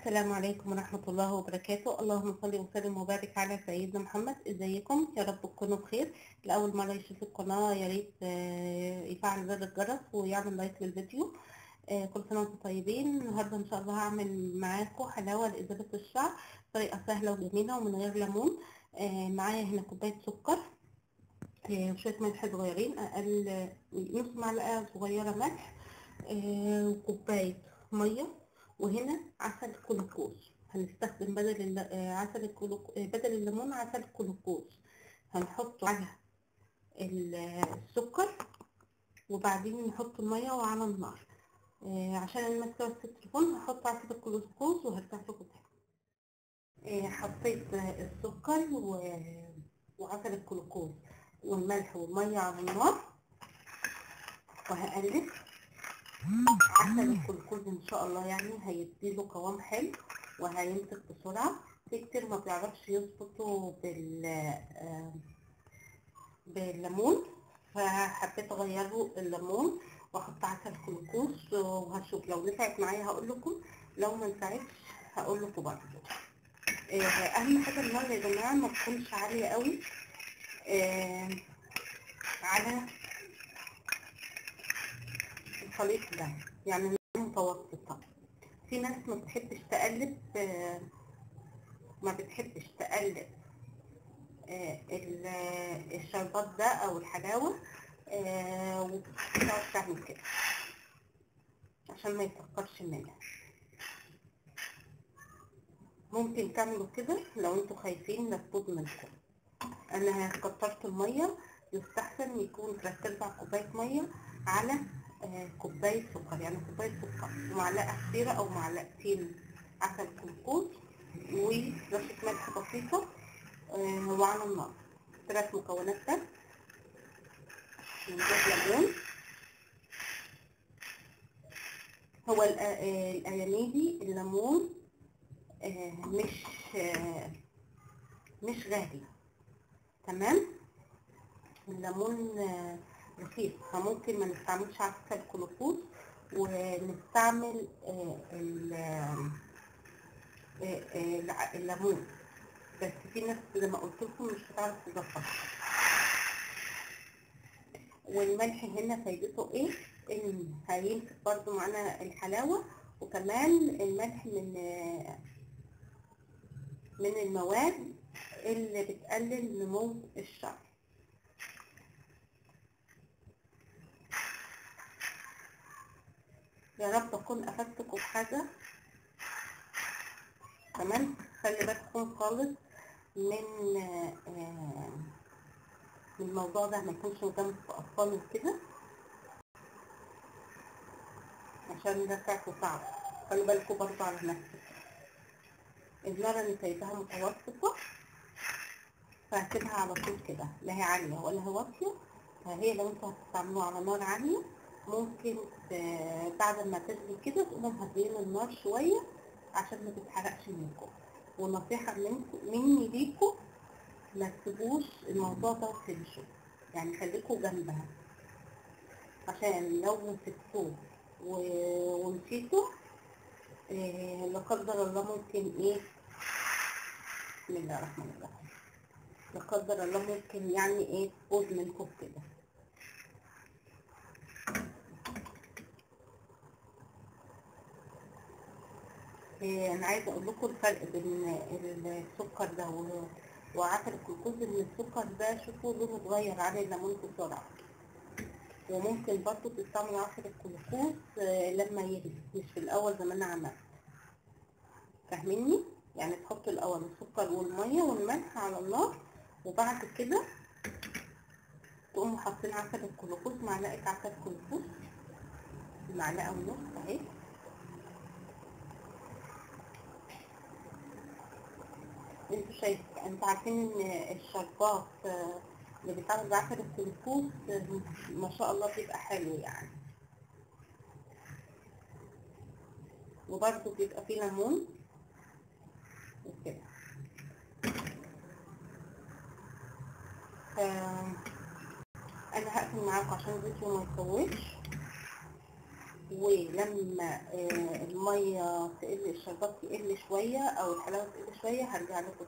السلام عليكم ورحمة الله وبركاته اللهم صل وسلم وبارك على سيدنا محمد ازيكم يا رب تكونوا بخير لأول مرة يشوف القناة يا ريت آه، يفعل زر الجرس ويعمل لايك للفيديو آه، كل سنة وانتم طيبين النهاردة ان شاء الله هعمل معاكم حلاوة لإزالة الشعر طريقة سهلة وجميلة ومن غير ليمون آه، معايا هنا كوباية سكر آه، وشوية ملح صغيرين أقل نص معلقة صغيرة ملح آه، وكوباية مية وهنا عسل كلوكوز هنستخدم بدل الل- آه، عسل الكلوك... آه، بدل الليمون عسل الكلوكوز هنحطه على ال- السكر وبعدين نحط المية وعلى النار آه، عشان انا ماسكه بس التليفون هحط عسل الكلوكوز وهرجع لكم تاني آه، حطيت آه، السكر و... وعسل الكلوكوز والملح والمية على النار وهقلب عسل الكلوكوز ان شاء الله يعني هيديله قوام حلو وهيمسك بسرعة في كتير ما بيعرفش يظبطه بال آه، بالليمون فحبيت اغيره الليمون واحط عسل كلوكوز وهشوف لو نفعت معايا هقول لكم لو ما نفعتش هقول لكم برضه آه، اهم حاجه النار يا جماعه ما تكونش عاليه قوي آه، على الخليط ده يعني نار متوسطه في ناس ما بتحبش تقلب آه، ما بتحبش تقلب آه، ال- آه، الشربات ده او الحلاوه آه، وبتقعد تعمل كده عشان ما يسكرش منها ممكن تعملوا كده لو انتوا خايفين لا تبوظ منكم انا كترت الميه يستحسن يكون تلات ارباع كوبايه ميه على آه، كوبايه سكر يعني كوبايه سكر ومعلقه كبيره او معلقتين عسل كلوكوز ورشه ملح بسيطه آه، وعلى النار ثلاث مكونات بس نجيب ليمون هو الأ- آه، الايامي دي الليمون آه، مش آه، مش غالي تمام الليمون آه، رخيص فممكن ما نستعملش عسل كلوكوز ونستعمل آه، ال- آه، آه، الع- الليمون بس في ناس زي ما قلت لكم مش بتعرف تظبطها والملح هنا فايدته ايه ان هيمسك برضو معانا الحلاوه وكمان الملح من آه، من المواد اللي بتقلل نمو الشعر يا رب اكون افدتكم بحاجه تمام خلي بالكم خالص من آه، من الموضوع ده ما يكونش مجمد في اطفال وكده عشان ده ساعته صعب خلي بالكم برضه على نفسك النار اللي سايباها متوسطه فهسيبها على طول كده لا هي عاليه ولا هي واطيه فهي لو انتوا هتستعملوها على نار عاليه ممكن ت- بعد ما تغلي كده تقوموا مهديين النار شويه عشان ما تتحرقش منكم ونصيحه منكم مني ليكم ما تسيبوش الموضوع ده تمشوا يعني خليكوا جنبها عشان لو مسكتوه و- ونسيتوا إيه لا قدر الله ممكن ايه بسم الله الرحمن الرحيم لا قدر الله ممكن يعني ايه تبوظ منكم كده إيه انا عايزه اقول لكم الفرق بين السكر ده و- وعسل الجلوكوز ان السكر ده شوفوا لونه اتغير عن الليمون بسرعه وممكن برضه تستعملوا عسل الجلوكوز آه، لما يغلي مش في الاول زي ما انا عملت فاهميني يعني تحطوا الاول السكر والميه والملح على النار وبعد كده تقوموا حاطين عسل الجلوكوز معلقه عسل جلوكوز معلقه ونص اهي انتوا شايف انتوا عارفين ان الشربات آه، اللي بيتعمل بعسل الجلوكوز آه، ما شاء الله بيبقى حلو يعني وبرده بيبقى فيه ليمون وكده آه، انا هقفل معاكم عشان الفيديو ما يطولش ولما آه، الميه تقل الشربات يقل شويه او الحلاوه تقل شويه هرجع لكم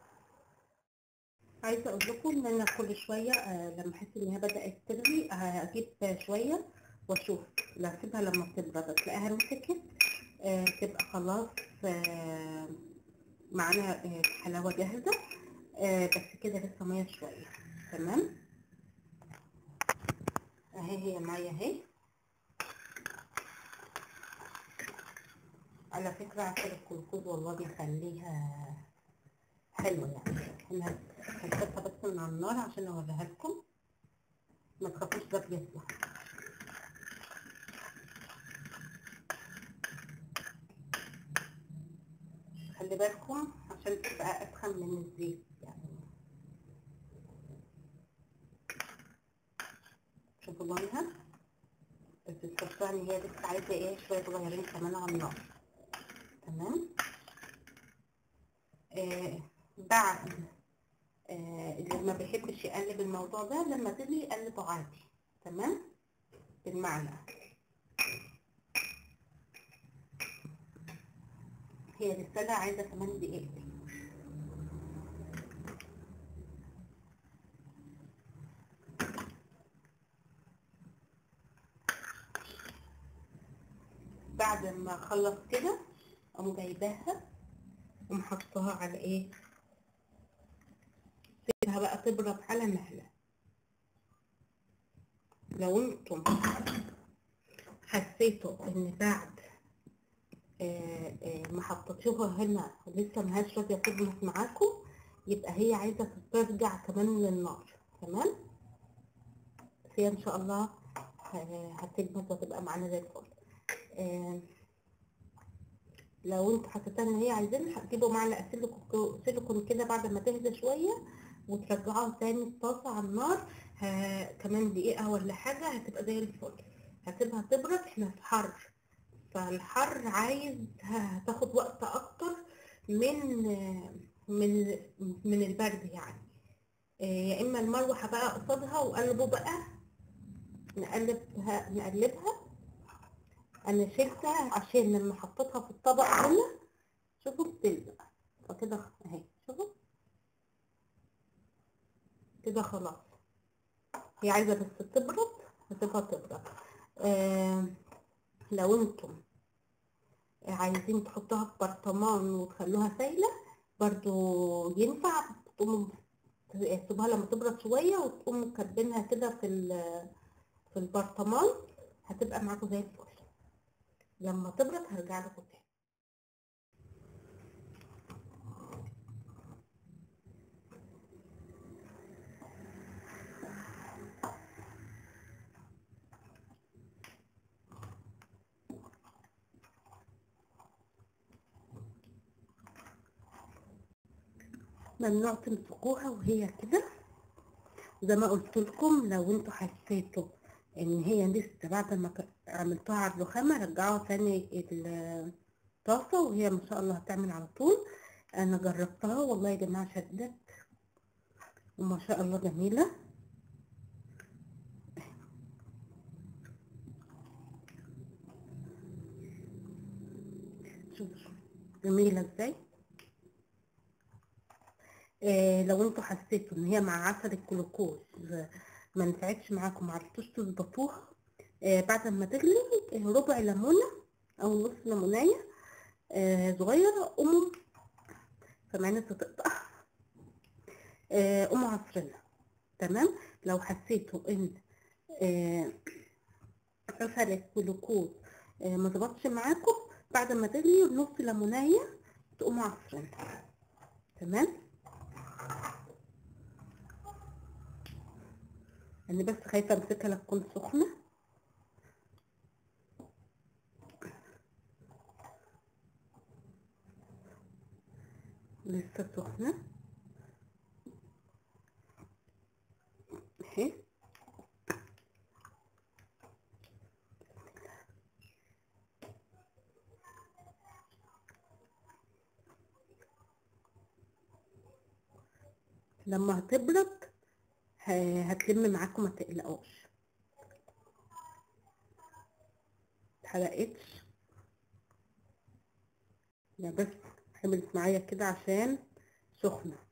عايزه اقول لكم ان انا كل شويه آه، لما احس ان هي بدات تغلي آه، اجيب شويه واشوف لا اسيبها لما تبرد تلاقيها مسكت آه، تبقى خلاص آه، معانا آه، حلاوه جاهزه آه، بس كده لسه ميه شويه تمام اهي هي الميه اهي على فكره عسل الكلوكوز والله بيخليها حلوه يعني انا هشوفها بس من على النار عشان اوريها لكم ما تخافوش ده بيطلع خلي بالكم عشان تبقى اتخن من الزيت يعني شوفوا لونها بس الصفرة ان هي لسه عايزه ايه شويه صغيرين كمان على النار تمام آه بعد آه اللي ما بيحبش يقلب الموضوع ده لما تغلي يقلبه عادي تمام بالمعلقه هي لسه عايزه كمان دقيقتين بعد ما اخلص كده اقوم جايباها ومحطاها على ايه سيبها بقى تبرد على مهلة لو انتم حسيتوا ان بعد آه، آه، ما حطيتوها هنا لسه مهاش راضيه تظبط معاكم يبقى هي عايزه ترجع كمان للنار تمام هي ان شاء الله ه- هتجمد وتبقى معانا زي الفل آه، لو انتوا حسيتوا ان هي عايزين هتجيبوا معلقه سيليكون سيليكون كده بعد ما تهدى شويه وترجعوها تاني الطاسه على النار ه... كمان دقيقه ولا حاجه هتبقى زي الفل هسيبها تبرد احنا في حر فالحر عايز هتاخد وقت اكتر من من من البرد يعني آه، يا اما المروحه بقى قصادها وقلبوا بقى نقلبها نقلبها انا شلتها عشان لما حطيتها في الطبق هنا شوفوا بتلزق فكده اهي شوفوا كده خلاص هي عايزه بس تبرد هسيبها تبرد آه لو انتم عايزين تحطوها في برطمان وتخلوها سايله برضو ينفع تقوموا تسيبوها لما تبرد شويه وتقوموا كاتبينها كده في ال- في البرطمان هتبقى معاكم زي الفل لما تبرد هرجع لكم تاني ممنوع تمسكوها وهي كده زي ما قلت لكم لو انتوا حسيتوا ان هي لسه بعد ما ك- عملتوها على الرخامه رجعوها تاني الطاسه وهي ما شاء الله هتعمل على طول انا جربتها والله يا جماعه شدت وما شاء الله جميله شوفوا جميله ازاي آه لو انتوا حسيتوا ان هي مع عسل الجلوكوز ما نفعتش معاكم معرفتوش تظبطوها آه بعد ما تغلي آه، ربع ليمونه او نص ليمونيه آه صغيره قوموا سامعين تقطع آه قوموا عصرنا تمام لو حسيتوا ان آه عسل الجلوكوز آه ما ظبطش معاكم بعد ما تغلي نص ليمونيه تقوموا عصرنا تمام انا بس خايفه امسكها لا تكون سخنه لسه سخنه اهي لما هتبرد ه- هتلم معاكم ما تقلقوش اتحرقتش يا بس حملت معايا كده عشان سخنة